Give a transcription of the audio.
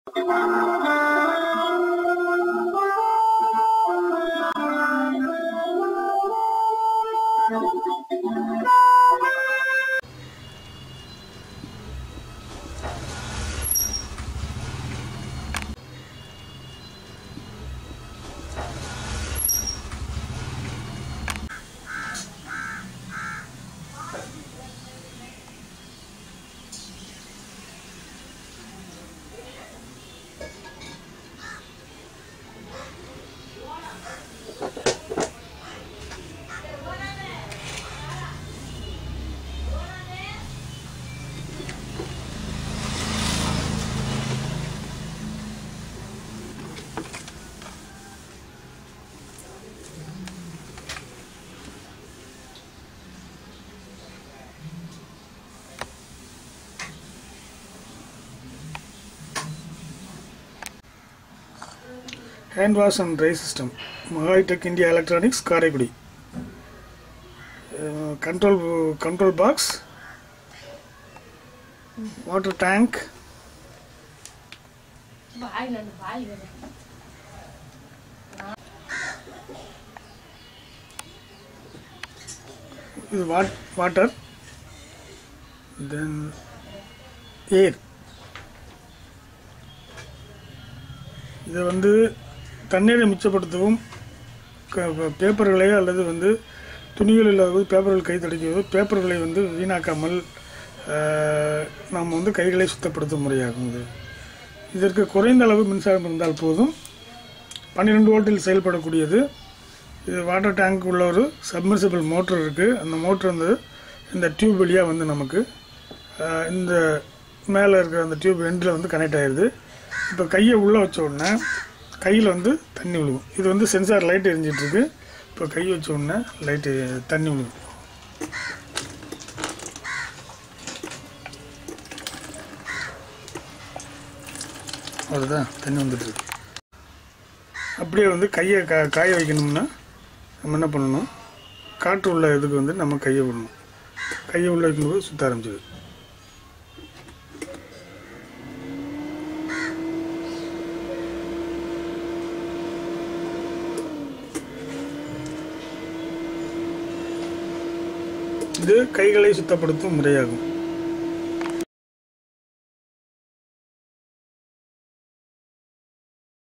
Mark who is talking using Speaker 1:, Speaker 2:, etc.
Speaker 1: hand wash and dry system மகாய்டெக் India electronics Karaikudi control control box water tank
Speaker 2: பாய் நண்டு பாய் வேணும்
Speaker 1: இது வாட் வாட்டர் தென் ஏர் இதை வந்து தண்ணீரை மிச்சப்படுத்தவும் க- ப- பேப்பர்களை அல்லது வந்து துணிகள் இல்லாத பேப்பர்கள் கை தடிக்கிறது பேப்பர்களை வந்து வீணாக்காமல் ஆஹ், நாம் வந்து கைகளை சுத்தப்படுத்த முறையாகும் இது இதற்கு குறைந்த அளவு மின்சாரம் இருந்தால் போதும் பன்னிரெண்டு வோல்ட்டில் செயல்படக்கூடியது இது வாட்டர் டேங்க் உள்ள ஒரு சப்மர்சிபிள் மோட்டர் இருக்குது அந்த மோட்டர் வந்து இந்த டியூப் வழியாக வந்து நமக்கு ஆஹ், இந்த மேலே இருக்கிற அந்த டியூப் எண்டில் வந்து கனெக்ட் ஆயிடுது இப்போ கையை உள்ளே வச்ச உடனே கையில் வந்து தண்ணி விழுகும் இது வந்து சென்சார் லைட் எரிஞ்சிட்டு இருக்கு இப்போ கை வச்ச உடனே லைட்டு தண்ணி விழுகும் அவ்வளோதான் தண்ணி வந்துட்டு இருக்கு அப்படியே வந்து கையை கா காய வைக்கணும்னா நம்ம என்ன பண்ணணும் காற்று உள்ள இதுக்கு வந்து நம்ம கையை விடணும் கையை உள்ள வைக்கும்போது சுத்த ஆரம்பிச்சிது இது கைகளை சுத்தப்படுத்தும் முறையாகும்